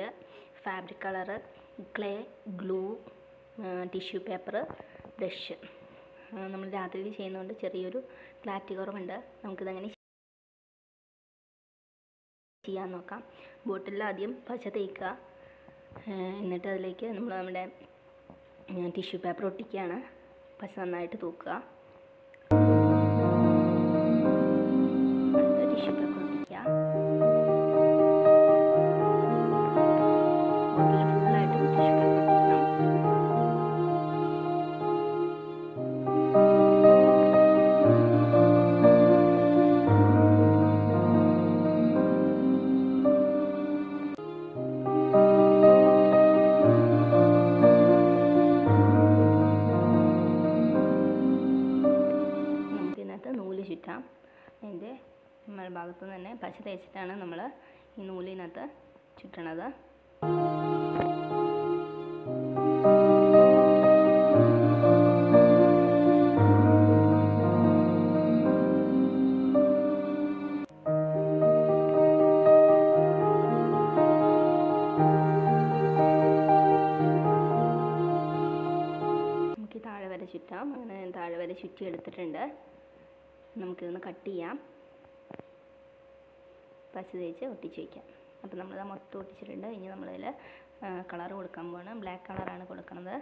fabric colour clay glue tissue paper brush നമ്മൾ രാത്രിയിൽ ചെയ്യുന്നതുകൊണ്ട് ചെറിയൊരു ക്ലാരിറ്റി കുറവുണ്ട് നമുക്കിതങ്ങനെ ചെയ്യാൻ നോക്കാം ബോട്ടിലിൽ ആദ്യം പച്ച തേക്കുക ഏഹ് എന്നിട്ട് അതിലേക്ക് നമ്മൾ നമ്മുടെ ടിഷ്യൂ പേപ്പർ ഒട്ടിക്കുകയാണ് പച്ച നന്നായിട്ട് തൂക്കുക അടുത്ത ടിഷ്യൂ പേപ്പർ ഒട്ടിക്കുക ബോട്ടിൽ ഫുള്ളായിട്ട് ടിഷ്യൂ പേപ്പർ ഒട്ടിക്കണം നമുക്കിതിനകത്ത് നൂല് ചുറ്റാം അതിൻ്റെ ഭാഗത്തു നിന്ന് തന്നെ പച്ച തേച്ചിട്ടാണ് നമ്മൾ ഈ നൂലിനകത്ത് ചുറ്റണത് നമുക്ക് താഴെ വരെ ചുറ്റാം അങ്ങനെ ഞാൻ താഴെ വരെ ചുറ്റി എടുത്തിട്ടുണ്ട് നമുക്കിതൊന്ന് കട്ട് ചെയ്യാം പച്ച തേച്ച് ഒട്ടിച്ച് വയ്ക്കാം അപ്പോൾ നമ്മളിത് മൊത്തം ഒട്ടിച്ചിട്ടുണ്ട് ഇനി നമ്മളിതിൽ കളർ കൊടുക്കാൻ പോവാണ് ബ്ലാക്ക് കളറാണ് കൊടുക്കുന്നത്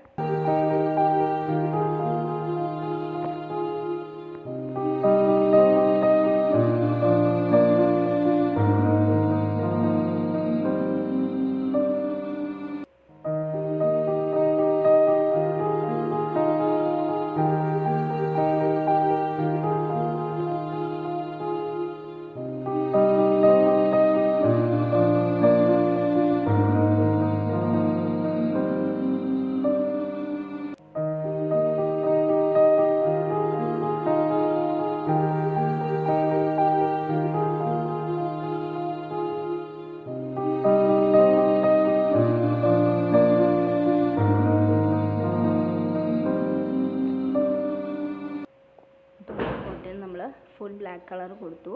അപ്പോൾ ബോട്ടിൽ നമ്മൾ ഫുൾ ബ്ലാക്ക് കളർ കൊടുത്തു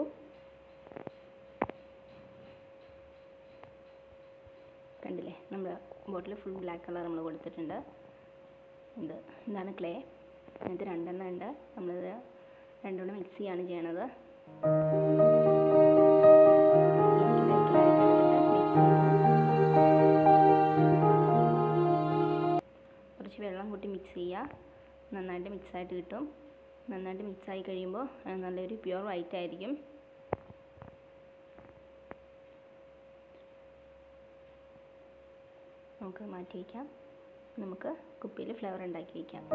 കണ്ടില്ലേ നമ്മൾ ബോട്ടിൽ ഫുൾ ബ്ലാക്ക് കളർ നമ്മൾ കൊടുത്തിട്ടുണ്ട് ഇത് ഇതാണ് ക്ലേ ഇത് രണ്ടെണ്ണം ഉണ്ട് നമ്മളിത് രണ്ടുകൂടെ മിക്സ് ചെയ്യാണ് ചെയ്യണത് കുറച്ച് വെള്ളം കൂട്ടി മിക്സ് ചെയ്യുക നന്നായിട്ട് മിക്സ് ആയിട്ട് കിട്ടും നന്നായിട്ട് മിക്സ് ആയി കഴിയുമ്പോൾ അത് നല്ലൊരു പ്യുവർ വൈറ്റ് ആയിരിക്കും നമുക്ക് മാറ്റി വയ്ക്കാം നമുക്ക് കുപ്പിയിൽ ഫ്ലേവർ ഉണ്ടാക്കി വയ്ക്കാം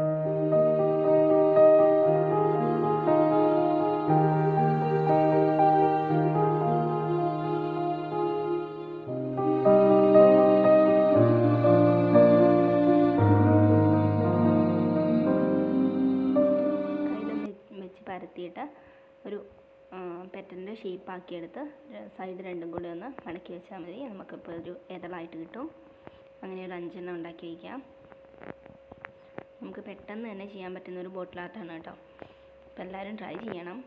കയ്യിലൊന്ന് വെച്ച് പരത്തിയിട്ട് ഒരു പെറ്റലിൻ്റെ ഷേപ്പ് ആക്കിയെടുത്ത് സൈഡ് രണ്ടും കൂടി ഒന്ന് മടക്കി വെച്ചാൽ മതി നമുക്കിപ്പോൾ ഒരു ഇതളായിട്ട് കിട്ടും അങ്ങനെ ഒരു അഞ്ചെണ്ണം ഉണ്ടാക്കി വയ്ക്കാം നമുക്ക് പെട്ടെന്ന് തന്നെ ചെയ്യാൻ പറ്റുന്ന ഒരു ബോട്ടിൽ ആർട്ടാണ് കേട്ടോ അപ്പോൾ എല്ലാവരും ട്രൈ ചെയ്യണം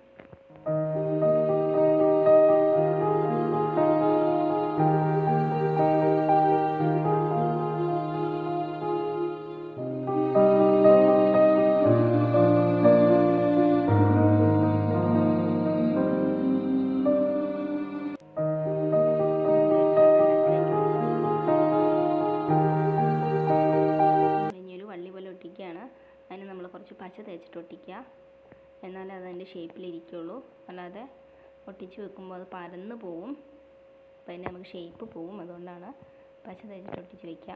ഇനിയൊരു വള്ളി പോലെ ഒട്ടിക്കുകയാണ് അതിന് നമ്മൾ കുറച്ച് പച്ച തേച്ചിട്ട് ഒട്ടിക്കുക എന്നാലേ അത് അതിൻ്റെ ഷേപ്പിലിരിക്കുള്ളൂ അല്ലാതെ ഒട്ടിച്ച് വെക്കുമ്പോൾ അത് പരന്ന് പോവും അപ്പോൾ അതിൻ്റെ നമുക്ക് ഷേപ്പ് പോവും അതുകൊണ്ടാണ് പച്ച തേച്ചിട്ട് ഒട്ടിച്ച് വയ്ക്കുക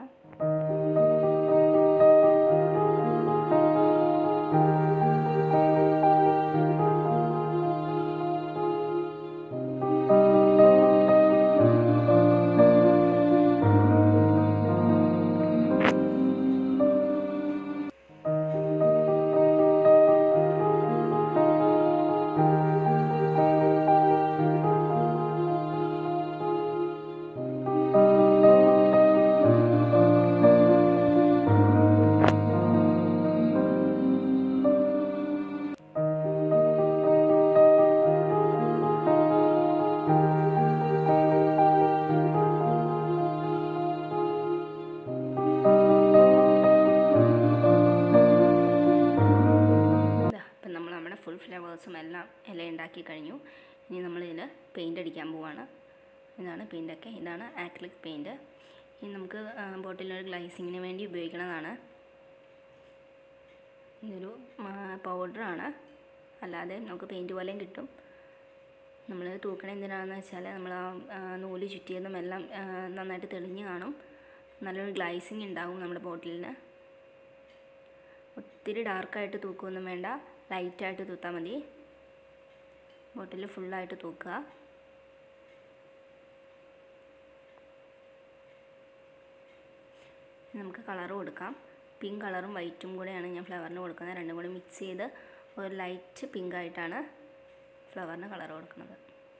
ഇല ഉണ്ടാക്കി കഴിഞ്ഞു ഇനി നമ്മളിതിൽ പെയിൻ്റ് അടിക്കാൻ പോവാണ് ഇതാണ് പെയിൻ്റൊക്കെ ഇതാണ് ആക്രിലിക് പെയിൻറ്റ് ഇനി നമുക്ക് ബോട്ടിലൊരു ഗ്ലൈസിങ്ങിന് വേണ്ടി ഉപയോഗിക്കുന്നതാണ് ഇതൊരു പൗഡറാണ് അല്ലാതെ നമുക്ക് പെയിൻറ്റ് പോലെയും കിട്ടും നമ്മൾ തൂക്കണ എന്തിനാണെന്ന് വെച്ചാൽ നമ്മൾ ആ നൂല് ചുറ്റിയതും എല്ലാം നന്നായിട്ട് തെളിഞ്ഞ് കാണും നല്ലൊരു ഗ്ലൈസിങ് ഉണ്ടാവും നമ്മുടെ ബോട്ടിലിന് ഒത്തിരി ഡാർക്കായിട്ട് തൂക്കുകയൊന്നും വേണ്ട ലൈറ്റായിട്ട് തൂത്താൽ മതി ബോട്ടിൽ ഫുള്ളായിട്ട് തൂക്കുക നമുക്ക് കളർ കൊടുക്കാം പിങ്ക് കളറും വൈറ്റും കൂടെയാണ് ഞാൻ ഫ്ലവറിന് കൊടുക്കുന്നത് രണ്ടും കൂടി മിക്സ് ചെയ്ത് ഒരു ലൈറ്റ് പിങ്ക് ആയിട്ടാണ് ഫ്ലവറിന് കളർ കൊടുക്കുന്നത്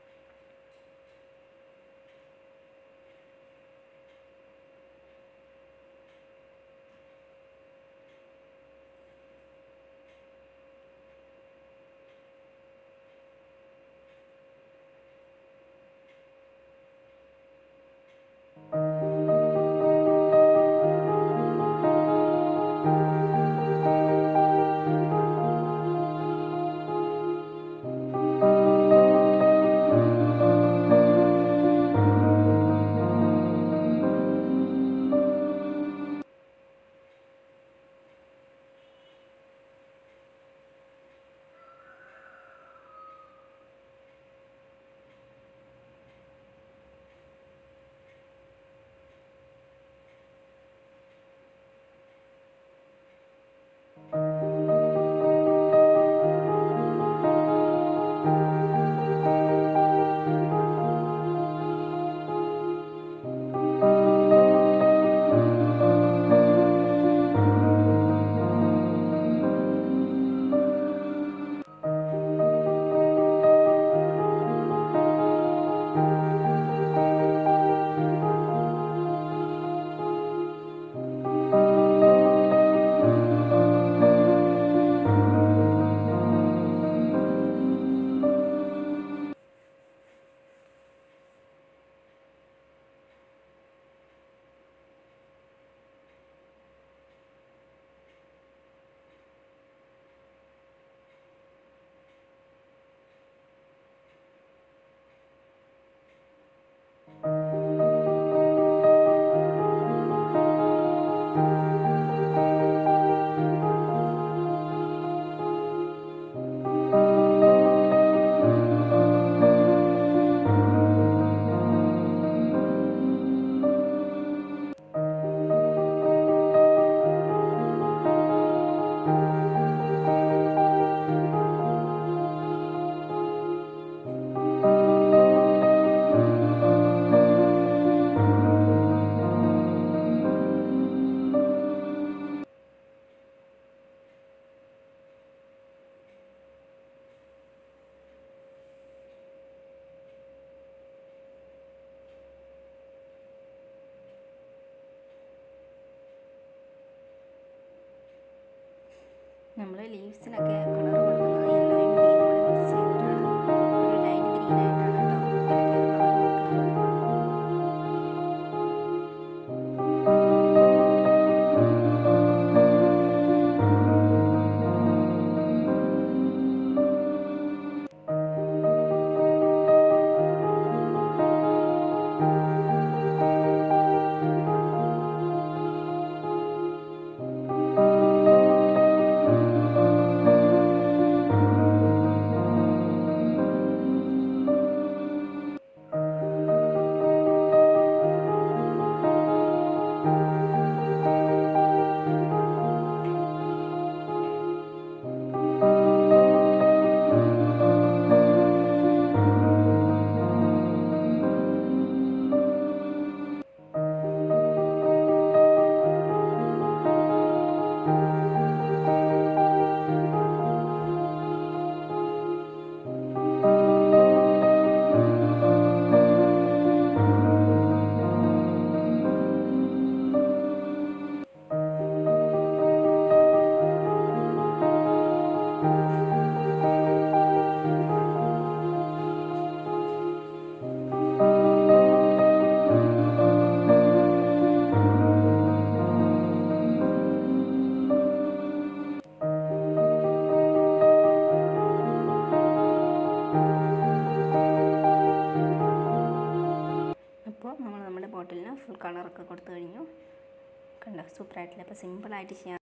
നമ്മൾ ലീവ്സിനൊക്കെ കളർ കൊടുക്കുന്നത് യെല്ലോയും ഗ്രീനും കൂടെ മിക്സ് ചെയ്തിട്ടാണ് ഒരു ലൈറ്റ് ഗ്രീൻ ആയിട്ടാണ് കേട്ടോ ഇലയ്ക്ക് കളർ കൊടുക്കുന്നത് Thank കണ്ടോ സൂപ്പറായിട്ടില്ല അപ്പോൾ സിമ്പിളായിട്ട് ചെയ്യാൻ